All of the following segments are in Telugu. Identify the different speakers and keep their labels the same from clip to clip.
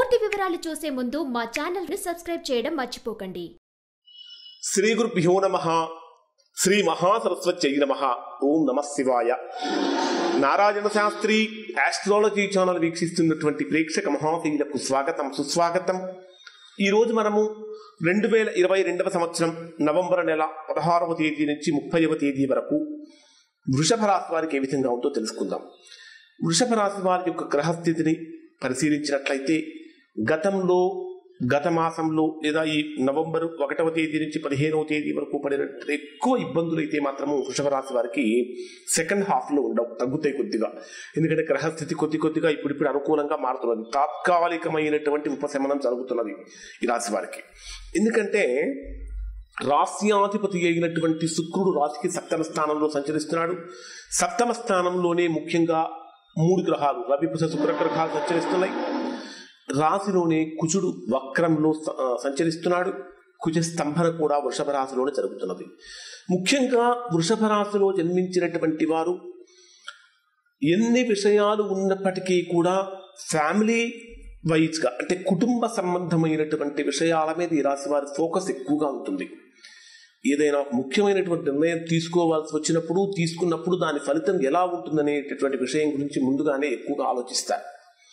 Speaker 1: పూర్తి వివరాలు చూసే ముందు మా ఛానల్ ని సబ్స్క్రైబ్ చేయడం మర్చిపోకండి
Speaker 2: శ్రీ గురుభ్యో నమ శ్రీ మహాసరస్వత్యై నమ ఓం నమ శివాయ నారాయణ శాస్త్రి ఆస్ట్రాలజీ ఛానల్ వీక్షిస్తున్నటువంటి ప్రేక్షక మహాశీలకు స్వాగతం సుస్వాగతం ఈరోజు మనము రెండు వేల ఇరవై రెండవ సంవత్సరం నవంబర్ నెల పదహారవ తేదీ నుంచి ముప్పైవ తేదీ వరకు వృషభ రాశి వారికి ఏ విధంగా ఉందో తెలుసుకుందాం వృషభ రాశి వారి యొక్క గ్రహస్థితిని పరిశీలించినట్లయితే గతంలో గత మాసంలో లేదా ఈ నవంబర్ ఒకటవ తేదీ నుంచి పదిహేనవ తేదీ వరకు పడిన ఎక్కువ ఇబ్బందులు అయితే మాత్రము వృషభ రాశి వారికి సెకండ్ హాఫ్లో ఉండవు తగ్గుతాయి కొద్దిగా ఎందుకంటే గ్రహస్థితి కొద్ది కొద్దిగా ఇప్పుడు ఇప్పుడు అనుకూలంగా మారుతున్నది తాత్కాలికమైనటువంటి ఉపశమనం జరుగుతున్నది ఈ రాశి వారికి ఎందుకంటే రాస్యాధిపతి అయినటువంటి శుక్రుడు రాశికి సప్తమ స్థానంలో సంచరిస్తున్నాడు సప్తమ స్థానంలోనే ముఖ్యంగా మూడు గ్రహాలు రవి కుశ శుక్ర గ్రహాలు సంచరిస్తున్నాయి రాశిలోనే కుజుడు వక్రంలో స- ఆ, సంచరిస్తున్నాడు కుజ స్తంభన కూడా వృషభ రాశిలోనే జరుగుతున్నది ముఖ్యంగా వృషభ రాశిలో జన్మించినటువంటి వారు ఎన్ని విషయాలు ఉన్నప్పటికీ కూడా ఫ్యామిలీ వైజ్గా అంటే కుటుంబ సంబంధమైనటువంటి విషయాల మీద ఈ రాశి వారి ఫోకస్ ఎక్కువగా ఉంటుంది ఏదైనా ఒక ముఖ్యమైనటువంటి నిర్ణయం తీసుకోవాల్సి వచ్చినప్పుడు తీసుకున్నప్పుడు దాని ఫలితం ఎలా ఉంటుందనేటటువంటి విషయం గురించి ముందుగానే ఎక్కువగా ఆలోచిస్తారు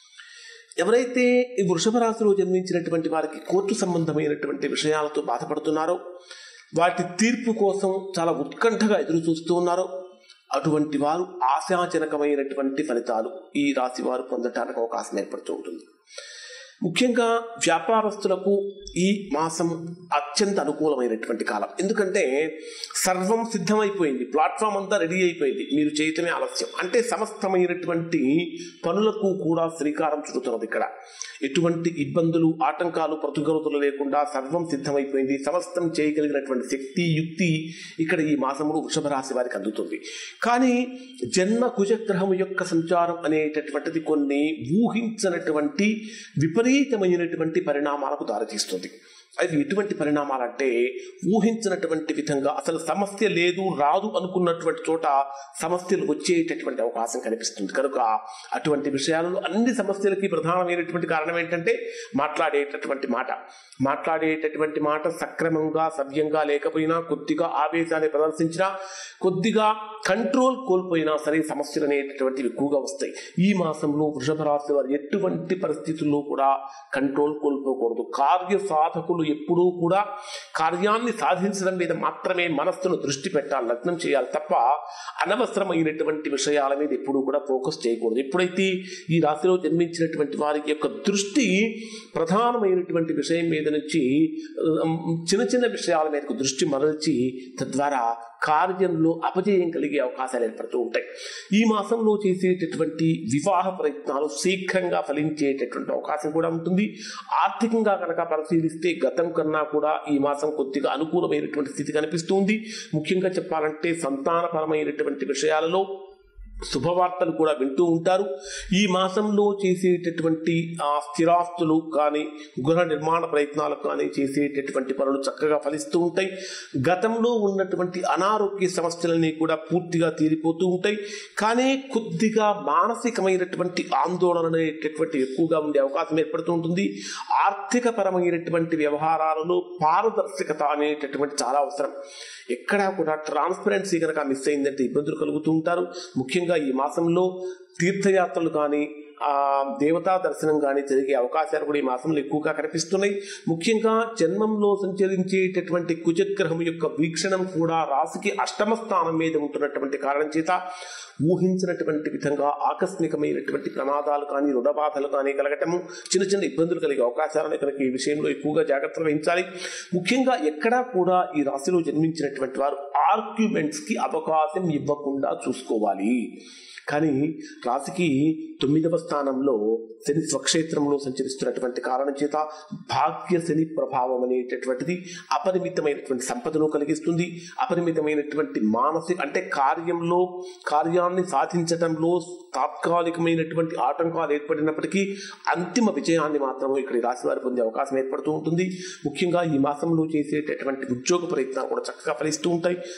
Speaker 2: ఎవరైతే ఈ వృషభ రాశిలో జన్మించినటువంటి వారికి కోర్టు సంబంధమైనటువంటి విషయాలతో బాధపడుతున్నారో వాటి తీర్పు కోసం చాలా ఉత్కంఠగా ఎదురు చూస్తూ ఉన్నారో అటువంటి వారు ఆశాజనకమైనటువంటి ఫలితాలు ఈ రాశి వారు పొందటానికి అవకాశం ఏర్పడుతూ ఉంటుంది ముఖ్యంగా వ్యాపారస్తులకు ఈ మాసం అత్యంత అనుకూలమైనటువంటి కాలం ఎందుకంటే సర్వం సిద్ధమైపోయింది ప్లాట్ఫామ్ అంతా రెడీ అయిపోయింది మీరు చేయటమే ఆలస్యం అంటే సమస్తమైనటువంటి పనులకు కూడా శ్రీకారం చుడుతున్నది ఇక్కడ ఎటువంటి ఇబ్బందులు ఆటంకాలు ప్రతిగరుతులు లేకుండా సర్వం సిద్ధమైపోయింది సమస్తం చేయగలిగినటువంటి శక్తి యుక్తి ఇక్కడ ఈ మాసంలో వృషభ రాశి వారికి అందుతుంది కానీ జన్మ కుజగ్రహం యొక్క సంచారం అనేటటువంటిది కొన్ని ఊహించనటువంటి విపరీతమైనటువంటి పరిణామాలకు దారితీస్తుంది అవి ఎటువంటి పరిణామాలంటే ఊహించినటువంటి విధంగా అసలు సమస్య లేదు రాదు అనుకున్నటువంటి చోట సమస్యలు వచ్చేటటువంటి అవకాశం కనిపిస్తుంది కనుక అటువంటి విషయాలలో అన్ని సమస్యలకి ప్రధానమైనటువంటి కారణం ఏంటంటే మాట్లాడేటటువంటి మాట మాట్లాడేటటువంటి మాట సక్రమంగా సవ్యంగా లేకపోయినా కొద్దిగా ఆవేశాన్ని ప్రదర్శించినా కొద్దిగా కంట్రోల్ కోల్పోయినా సరే సమస్యలు అనేటటువంటివి ఎక్కువగా వస్తాయి ఈ మాసంలో వృషభ రాశి వారు ఎటువంటి పరిస్థితుల్లో కూడా కంట్రోల్ కోల్పోకూడదు కార్య సాధకులు ఎప్పుడూ కూడా కార్యాన్ని సాధించడం మీద మాత్రమే మనస్సును దృష్టి పెట్టాలి లగ్నం చేయాలి తప్ప అనవసరమైనటువంటి విషయాల మీద ఎప్పుడూ కూడా ఫోకస్ చేయకూడదు ఎప్పుడైతే ఈ రాశిలో జన్మించినటువంటి వారి యొక్క దృష్టి ప్రధానమైనటువంటి విషయం మీద నుంచి ఉమ్, చిన్న చిన్న విషయాల మీదకు దృష్టి మరల్చి తద్వారా కార్యంలో అపజయం కలిగే అవకాశాలు ఏర్పడుతూ ఉంటాయి ఈ మాసంలో చేసేటటువంటి వివాహ ప్రయత్నాలు శీఘ్రంగా ఫలించేటటువంటి అవకాశం కూడా ఉంటుంది ఆర్థికంగా కనుక పరిశీలిస్తే గతం కన్నా కూడా ఈ మాసం కొద్దిగా అనుకూలమైనటువంటి స్థితి కనిపిస్తుంది ముఖ్యంగా చెప్పాలంటే సంతానపరమైనటువంటి విషయాలలో శుభవార్తలు కూడా వింటూ ఉంటారు ఈ మాసంలో చేసేటటువంటి ఆ స్థిరాస్తులు కానీ గృహ నిర్మాణ ప్రయత్నాలు కానీ చేసేటటువంటి పనులు చక్కగా ఫలిస్తూ ఉంటాయి గతంలో ఉన్నటువంటి అనారోగ్య సమస్యలని కూడా పూర్తిగా తీరిపోతూ ఉంటాయి కానీ కొద్దిగా మానసికమైనటువంటి ఆందోళన అనేటటువంటి ఎక్కువగా ఉండే అవకాశం ఏర్పడుతూ ఉంటుంది ఆర్థిక పరమైనటువంటి వ్యవహారాలలో పారదర్శకత అనేటటువంటి చాలా అవసరం ఎక్కడా కూడా ట్రాన్స్పరెన్సీ కనుక మిస్ అయిందంటే ఇబ్బందులు కలుగుతూ ఉంటారు ముఖ్యంగా ఈ మాసంలో తీర్థయాత్రలు కానీ ఆ దేవతా దర్శనం కానీ జరిగే అవకాశాలు కూడా ఈ మాసంలో ఎక్కువగా కనిపిస్తున్నాయి ముఖ్యంగా జన్మంలో సంచరించేటటువంటి కుజగ్రహం యొక్క వీక్షణం కూడా రాశికి అష్టమ స్థానం మీద ఉంటున్నటువంటి కారణం చేత ఊహించినటువంటి విధంగా ఆకస్మికమైనటువంటి ప్రమాదాలు కానీ రుణబాధలు కానీ కలగటము చిన్న చిన్న ఇబ్బందులు కలిగే అవకాశాలను కనుక ఈ విషయంలో ఎక్కువగా జాగ్రత్తలు వహించాలి ముఖ్యంగా ఎక్కడా కూడా ఈ రాశిలో జన్మించినటువంటి వారు ఆర్గ్యుమెంట్స్ కి అవకాశం ఇవ్వకుండా చూసుకోవాలి కానీ రాశికి తొమ్మిదవ స్థానంలో శని స్వక్షేత్రంలో సంచరిస్తున్నటువంటి కారణం చేత భాగ్య శని ప్రభావం అనేటటువంటిది అపరిమితమైనటువంటి సంపదను కలిగిస్తుంది అపరిమితమైనటువంటి మానసిక అంటే కార్యంలో కార్యాన్ని సాధించడంలో తాత్కాలికమైనటువంటి ఆటంకాలు ఏర్పడినప్పటికీ అంతిమ విజయాన్ని మాత్రం ఇక్కడ ఈ రాశి వారు పొందే అవకాశం ఏర్పడుతూ ఉంటుంది ముఖ్యంగా ఈ మాసంలో చేసేటటువంటి ఉద్యోగ ప్రయత్నాలు కూడా చక్కగా ఫలిస్తూ ఉంటాయి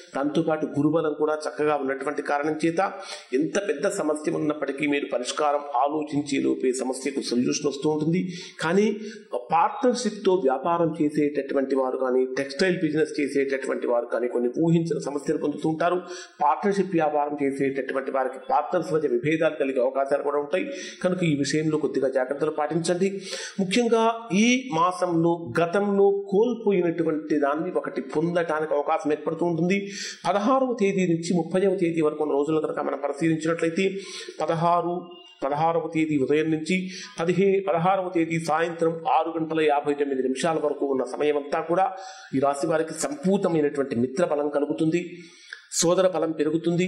Speaker 2: దాంతోపాటు గురుబలం కూడా చక్కగా ఉన్నటువంటి కారణం చేత ఎంత పెద్ద సమస్య ఉన్నప్పటికీ మీరు పరిష్కారం ఆలోచించే లోపే సమస్యకు సొల్యూషన్ వస్తూ ఉంటుంది కానీ పార్ట్నర్షిప్తో వ్యాపారం చేసేటటువంటి వారు కానీ టెక్స్టైల్ బిజినెస్ చేసేటటువంటి వారు కానీ కొన్ని ఊహించిన సమస్యలు పొందుతూ ఉంటారు పార్ట్నర్షిప్ వ్యాపారం చేసేటటువంటి వారికి పార్ట్నర్స్ మధ్య విభేదాలు కలిగే అవకాశాలు కూడా ఉంటాయి కనుక ఈ విషయంలో కొద్దిగా జాగ్రత్తలు పాటించండి ముఖ్యంగా ఈ మాసంలో గతంలో కోల్పోయినటువంటి దాన్ని ఒకటి పొందటానికి అవకాశం ఏర్పడుతూ ఉంటుంది పదహారవ తేదీ నుంచి ముప్పైవ తేదీ వరకు ఉన్న రోజులు కనుక మనం పరిశీలించినట్లయితే పదహారు పదహారవ తేదీ ఉదయం నుంచి పదిహే పదహారవ తేదీ సాయంత్రం ఆరు గంటల యాభై తొమ్మిది నిమిషాల వరకు ఉన్న సమయం అంతా కూడా ఈ రాశి వారికి సంపూర్ణమైనటువంటి మిత్ర బలం కలుగుతుంది సోదర బలం పెరుగుతుంది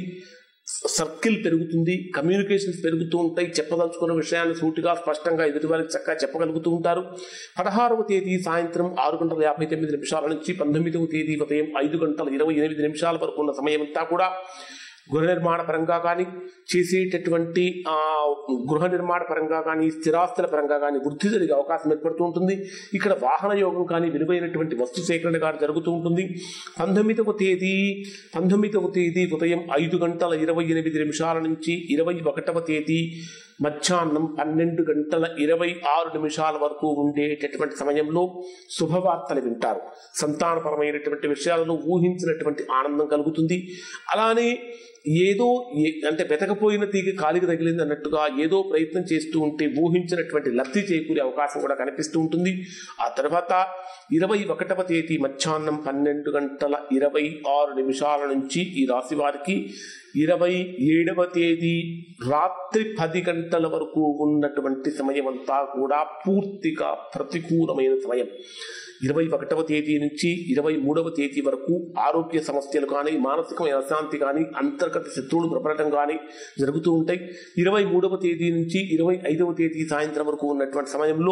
Speaker 2: సర్కిల్ పెరుగుతుంది కమ్యూనికేషన్స్ పెరుగుతూ ఉంటాయి చెప్పదలుచుకున్న విషయాన్ని సూటిగా స్పష్టంగా ఎదుటివారికి చక్కగా చెప్పగలుగుతూ ఉంటారు పదహారవ తేదీ సాయంత్రం ఆరు గంటల యాభై తొమ్మిది నిమిషాల నుంచి పంతొమ్మిదవ తేదీ ఉదయం ఐదు గంటల ఇరవై ఎనిమిది నిమిషాల వరకు ఉన్న సమయం అంతా కూడా గృహ నిర్మాణ పరంగా కానీ చేసేటటువంటి ఆ, గృహ నిర్మాణ పరంగా కానీ స్థిరాస్తుల పరంగా కానీ వృద్ధి జరిగే అవకాశం ఏర్పడుతూ ఉంటుంది ఇక్కడ వాహన యోగం కానీ విలువైనటువంటి వస్తు సేకరణ కానీ జరుగుతూ ఉంటుంది పంతొమ్మిదవ తేదీ పంతొమ్మిదవ తేదీ ఉదయం ఐదు గంటల ఇరవై ఎనిమిది నిమిషాల నుంచి ఇరవై ఒకటవ తేదీ మధ్యాహ్నం పన్నెండు గంటల ఇరవై ఆరు నిమిషాల వరకు ఉండేటటువంటి సమయంలో శుభవార్తలు వింటారు సంతానపరమైనటువంటి విషయాలను ఊహించినటువంటి ఆనందం కలుగుతుంది అలానే ఏదో ఏ- అంటే వెతకపోయిన తీగ కాలికి తగిలింది అన్నట్టుగా ఏదో ప్రయత్నం చేస్తూ ఉంటే ఊహించినటువంటి లబ్ధి చేకూరే అవకాశం కూడా కనిపిస్తూ ఉంటుంది ఆ తర్వాత ఇరవై ఒకటవ తేదీ మధ్యాహ్నం పన్నెండు గంటల ఇరవై ఆరు నిమిషాల నుంచి ఈ రాశి వారికి ఇరవై ఏడవ తేదీ రాత్రి పది గంటల వరకు ఉన్నటువంటి సమయం అంతా కూడా పూర్తిగా ప్రతికూలమైన సమయం ఇరవై ఒకటవ తేదీ నుంచి ఇరవై మూడవ తేదీ వరకు ఆరోగ్య సమస్యలు కానీ మానసికమైన అశాంతి కానీ అంతర్గత శత్రువులు ప్రబలటం కానీ జరుగుతూ ఉంటాయి ఇరవై మూడవ తేదీ నుంచి ఇరవై ఐదవ తేదీ సాయంత్రం వరకు ఉన్నటువంటి సమయంలో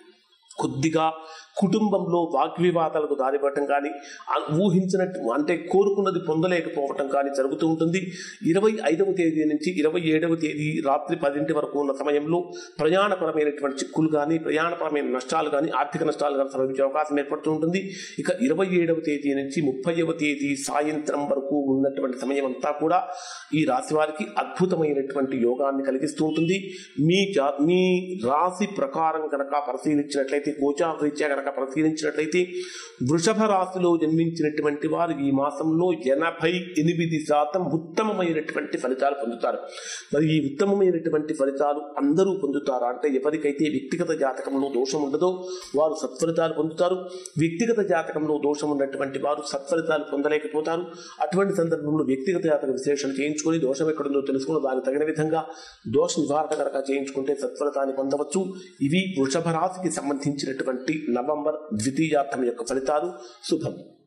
Speaker 2: కొద్దిగా కుటుంబంలో వాగ్వివాదాలకు దారిపడటం కానీ ఆ ఊహించినట్టు అంటే కోరుకున్నది పొందలేకపోవటం కానీ జరుగుతూ ఉంటుంది ఇరవై ఐదవ తేదీ నుంచి ఇరవై ఏడవ తేదీ రాత్రి పదింటి వరకు ఉన్న సమయంలో ప్రయాణపరమైనటువంటి చిక్కులు కానీ ప్రయాణపరమైన నష్టాలు కానీ ఆర్థిక నష్టాలు కానీ సంభవించే అవకాశం ఏర్పడుతూ ఉంటుంది ఇక ఇరవై ఏడవ తేదీ నుంచి ముప్పైవ తేదీ సాయంత్రం వరకు ఉన్నటువంటి సమయం అంతా కూడా ఈ రాశి వారికి అద్భుతమైనటువంటి యోగాన్ని కలిగిస్తూ ఉంటుంది మీ జా మీ రాశి ప్రకారం కనుక పరిశీలించినట్లయితే గోచార రీత్యా కనుక పరిశీలించినట్లయితే వృషభ రాశిలో జన్మించినటువంటి వారు ఈ మాసంలో ఎనభై ఎనిమిది శాతం ఉత్తమమైనటువంటి ఫలితాలు పొందుతారు మరి ఈ ఉత్తమమైనటువంటి ఫలితాలు అందరూ పొందుతారా అంటే ఎవరికైతే వ్యక్తిగత జాతకంలో దోషం ఉండదో వారు సత్ఫలితాలు పొందుతారు వ్యక్తిగత జాతకంలో దోషం ఉన్నటువంటి వారు సత్ఫలితాలు పొందలేకపోతారు అటువంటి సందర్భంలో వ్యక్తిగత జాతక విశ్లేషణ చేయించుకొని దోషం ఎక్కడుందో తెలుసుకుని దానికి తగిన విధంగా దోష నివారణ కనుక చేయించుకుంటే సత్ఫలితాన్ని పొందవచ్చు ఇవి వృషభ రాశికి సంబంధించినటువంటి నవంబర్ ద్వితీయార్థం యొక్క ఫలితాలు శుభం